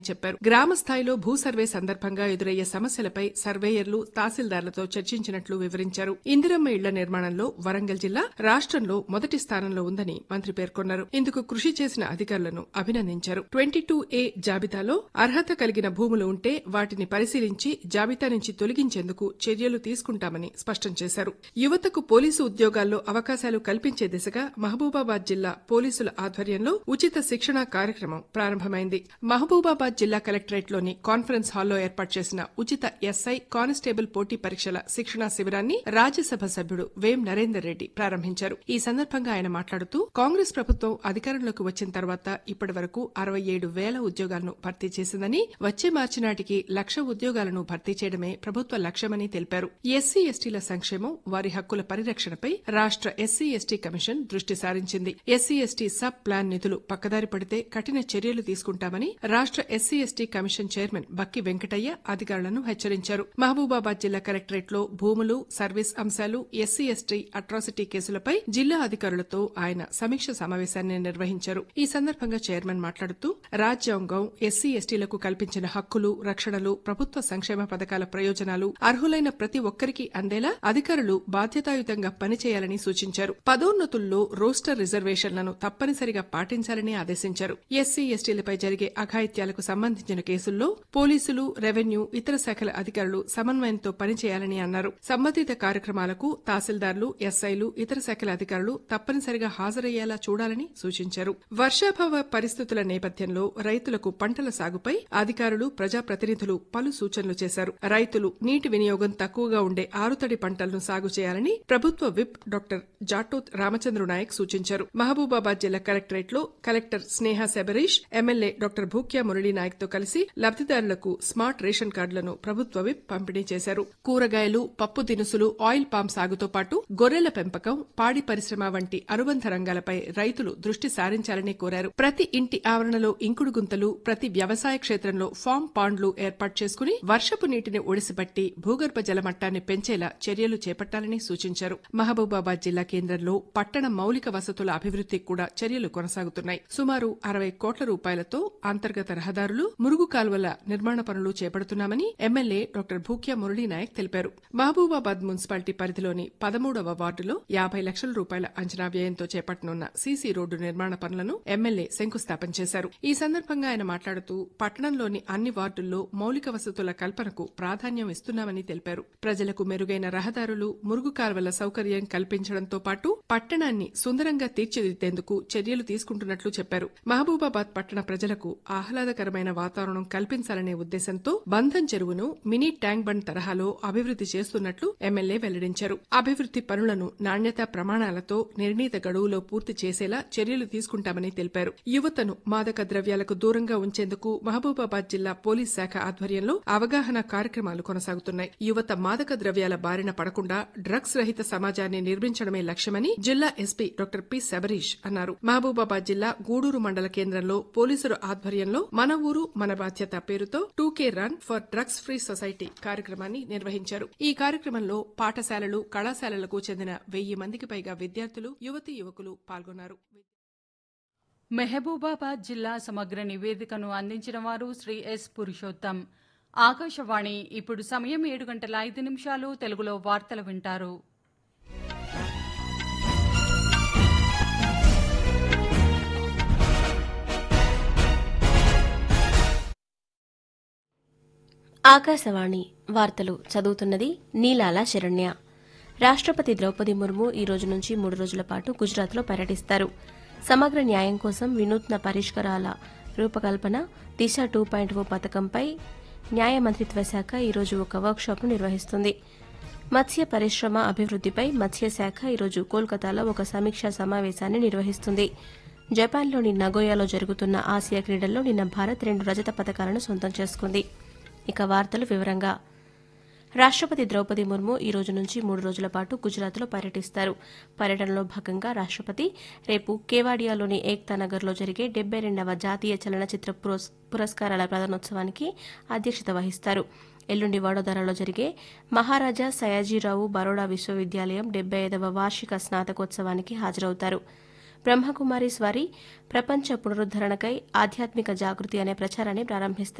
చెప్పారు గ్రామ స్థాయిలో భూ సర్వే సందర్భంగా ఎదురయ్యే సమస్యలపై సర్వేయర్లు తహసీల్దార్లతో చర్చించినట్లు వివరించారు ఇందిరమ్మ ఇళ్ల నిర్మాణంలో వరంగల్ జిల్లా రాష్ట్రంలో మొదటి స్థానంలో ఉందని మంత్రి పేర్కొన్నారు ఇందుకు కృషి చేసిన అధికారులను అభినందించారు ట్వంటీ టూ ఏ జాబితాలో అర్హత కలిగిన భూములు ఉంటే వాటిని పరిశీలించి జాబితా నుంచి తొలగించేందుకు చర్యలు తీసుకుంటామని స్పష్టం చేశారు యువతకు పోలీసు ఉద్యోగాల్లో అవకాశాలు కల్పించే దిశగా మహబూబాబాద్ జిల్లా పోలీసుల ఆధ్వర్యంలో ఉచిత శిక్షణ కార్యక్రమం ప్రారంభమైంది మహబూబాబాద్ జిల్లా కలెక్టరేట్లోని కాన్ఫరెన్స్ హాల్లో ఏర్పాటు చేసిన ఉచిత ఎస్ఐ కానిస్టేబుల్ పోటీ పరీక్షల శిక్షణా శిబిరాన్ని రాజ్యసభ సభ్యుడు వేం నరేందర్ రెడ్డి ప్రారంభించారు ఈ సందర్భంగా ఆయన మాట్లాడుతూ కాంగ్రెస్ ప్రభుత్వం అధికారంలోకి వచ్చిన తర్వాత ఇప్పటి వరకు అరవై ఏడు వేల ఉద్యోగాలను భర్తీ చేసిందని వచ్చే మార్చి నాటికి లక్ష ఉద్యోగాలను భర్తీ చేయడమే ప్రభుత్వ లక్ష్యమని తెలిపారు ఎస్సీ ఎస్టీల సంక్షేమం వారి హక్కుల పరిరక్షణపై రాష్ట్ర ఎస్సీ ఎస్టీ కమిషన్ దృష్టి సారించింది ఎస్సీ ఎస్టీ సబ్ ప్లాన్ నిధులు పక్కదారి పడితే కఠిన చర్యలు తీసుకుంటామని రాష్ట్ర SC ST commission chairman Bakki Venkataiah అధికారులను హెచ్చరించారు మహబూబాబాద్ జిల్లా కలెక్టరేట్ లో భూములు సర్వీస్ అంశాలు ఎస్సీ ఎస్టీ అట్రాసిటీ కేసులపై జిల్లా అధికారులతో ఆయన సమీక్ష సమావేశాన్ని నిర్వహించారు ఈ సందర్భంగా చైర్మన్ మాట్లాడుతూ రాజ్యాంగం ఎస్సీ ఎస్టీలకు కల్పించిన హక్కులు రక్షణలు ప్రభుత్వ సంక్షేమ పథకాల ప్రయోజనాలు అర్హులైన ప్రతి ఒక్కరికి అందేలా అధికారులు బాధ్యతాయుతంగా పనిచేయాలని సూచించారు పదోన్నతుల్లో రోస్టర్ రిజర్వేషన్లను తప్పనిసరిగా పాటించాలని ఆదేశించారు ఎస్సీ ఎస్టీలపై జరిగే అఘాయిత్యాలకు సంబంధించిన కేసుల్లో పోలీసులు రెవెన్యూ ఇతర శాఖల అధికారులు సమన్వయంతో పనిచేయాలని అన్నారు సంబంధిత కార్యక్రమాలకు తహసీల్దార్లు ఎస్ఐలు ఇతర శాఖల అధికారులు తప్పనిసరిగా హాజరయ్యేలా చూడాలని సూచించారు వర్షాభావ పరిస్థితుల నేపథ్యంలో రైతులకు పంటల సాగుపై అధికారులు ప్రజాప్రతినిధులు పలు సూచనలు చేశారు రైతులు నీటి వినియోగం తక్కువగా ఉండే ఆరుతడి పంటలను సాగు చేయాలని ప్రభుత్వ విప్ డాక్టర్ జాటోత్ రామచంద్ర నాయక్ సూచించారు మహబూబాబాద్ జిల్లా కలెక్టరేట్ లో collector Sneha Sabarish MLA doctor Bhukya Murali Naik తో కలిసి లబ్దిదారులకు స్మార్ట్ రేషన్ కార్డులను ప్రభుత్వ విప్ పంపిణీ చేశారు కూరగాయలు పప్పు దినుసులు ఆయిల్ పామ్ సాగుతో పాటు గొర్రెల పెంపకం పాడి పరిశ్రమ వంటి అనుబంధ రంగాలపై రైతులు దృష్టి సారించాలని కోరారు ప్రతి ఇంటి ఆవరణలో ఇంకుడు గుంతలు ప్రతి వ్యవసాయ క్షేత్రంలో ఫామ్ పాండ్లు ఏర్పాటు చేసుకుని వర్షపు నీటిని ఒడిసిపట్టి భూగర్భ జల మట్టాన్ని పెంచేలా చర్యలు చేపట్టాలని సూచించారు మహబూబాబాద్ జిల్లా కేంద్రంలో పట్టణ మౌలిక వసతుల అభివృద్ధికి కూడా చర్యలు కొనసాగుతున్నాయి సుమారు అరవై కోట్ల రూపాయలతో అంతర్గత రహదారులు మురుగు కాలువల నిర్మాణ పనులు చేపడుతున్నామని ఎమ్మెల్యే డాక్టర్ భూక్యా మురళీ నాయక్ తెలిపారు మహబూబాబాద్ మున్సిపాలిటీ పరిధిలోని పదమూడవ వార్డులో యాభై లక్షల రూపాయల అంచనా వ్యయంతో చేపట్టనున్న సీసీ రోడ్డు నిర్మాణ పనులను ఎమ్మెల్యే శంకుస్థాపన చేశారు ఈ సందర్భంగా ఆయన మాట్లాడుతూ పట్టణంలోని అన్ని వార్డుల్లో మౌలిక వసతుల కల్పనకు ప్రాధాన్యం ఇస్తున్నామని తెలిపారు ప్రజలకు మెరుగైన రహదారులు మురుగు కాల్వల సౌకర్యం కల్పించడంతో పాటు పట్టణాన్ని సుందరంగా తీర్చిదిద్దేందుకు చర్యలు తీసుకుంటున్నట్లు చెప్పారు మహబూబాబాద్ పట్టణ ప్రజలకు ఆహ్లాదకరమైన వాతావరణం కల్పించాలనే ఉద్దేశంతో బంధన్ చెరువును మినీ ట్యాంక్ బండ్ తరహాలో అభివృద్ది చేస్తున్నట్లు ఎమ్మెల్యే వెల్లడించారు అభివృద్ది పనులను నాణ్యతా ప్రమాణాలతో నిర్ణీత గడువులో పూర్తి చేసేలా చర్యలు తీసుకుంటామని తెలిపారు యువతను మాదక ద్రవ్యాలకు దూరంగా ఉంచేందుకు మహబూబాబాద్ జిల్లా పోలీస్ శాఖ ఆధ్వర్యంలో అవగాహన కార్యక్రమాలు కొనసాగుతున్నాయి యువత మాదక ద్రవ్యాల బారిన పడకుండా డ్రగ్స్ రహిత సమాజాన్ని నిర్మించడమే లక్ష్యమని జిల్లా ఎస్పీ డాక్టర్ పి శబరీష్ అన్నారు మహబూబాబాద్ జిల్లా గూడూరు మండల కేంద్రంలో పోలీసుల ఆధ్వర్యంలో మన ఊరు మన బాధ్యత పేరుతో two K run for drugs free society కార్యక్రమాన్ని నిర్వహించారు ఈ కార్యక్రమంలో పాఠశాలలు కళాశాలలకు చెందిన వెయ్యి మందికి పైగా విద్యార్థులు యువతీ యువకులు పాల్గొన్నారు మెహబూబాబాద్ జిల్లా సమగ్ర నివేదికను అందించిన వారు శ్రీ ఎస్ పురుషోత్తం ఆకాశవాణి ఇప్పుడు సమయం ఏడు గంటల ఐదు నిమిషాలు తెలుగులో వార్తలు వింటారు ఆకాశవాణి వార్తలు చదువుతున్నది నీలాల శరణ్య రాష్ట్రపతి ద్రౌపది ముర్ము ఈ రోజు నుంచి మూడు రోజుల పాటు గుజరాత్లో పర్యటిస్తారు సమగ్ర న్యాయం కోసం వినూత్న పరిష్కారాల రూపకల్పన దిశ టూ పాయింట్ ఓ పథకంపై న్యాయ మంత్రిత్వ శాఖ ఈరోజు ఒక వర్క్షాప్ను నిర్వహిస్తుంది మత్స్య పరిశ్రమ అభివృద్దిపై మత్స్యశాఖ ఈరోజు కోల్కతాలో ఒక సమీక్షా సమావేశాన్ని నిర్వహిస్తుంది జపాన్లోని నగోయాలో జరుగుతున్న ఆసియా క్రీడల్లో నిన్న భారత్ రెండు రజత పథకాలను సొంతం చేసుకుంది ఇక వార్తలు వివరంగా రాష్ట్రపతి ద్రౌపది ముర్ము ఈ రోజు నుంచి మూడు రోజుల పాటు గుజరాత్లో పర్యటిస్తారు పర్యటనలో భాగంగా రాష్ట్రపతి రేపు కేవాడియాలోని ఏక్తా నగర్లో జరిగే డెబ్బై రెండవ జాతీయ చలనచిత్ర పురస్- పురస్కారాల ప్రదానోత్సవానికి అధ్యక్షత వహిస్తారు ఎల్లుండి వడోదరలో జరిగే మహారాజా సయాజీరావు బరోడా విశ్వవిద్యాలయం డెబ్బై ఐదవ వార్షిక స్నాతకోత్సవానికి హాజరవుతారు బ్రహ్మకుమారీస్ వారి ప్రపంచ పునరుద్దరణకై ఆధ్యాత్మిక జాగృతి అనే ప్రచారాన్ని ప్రారంభిస్తారు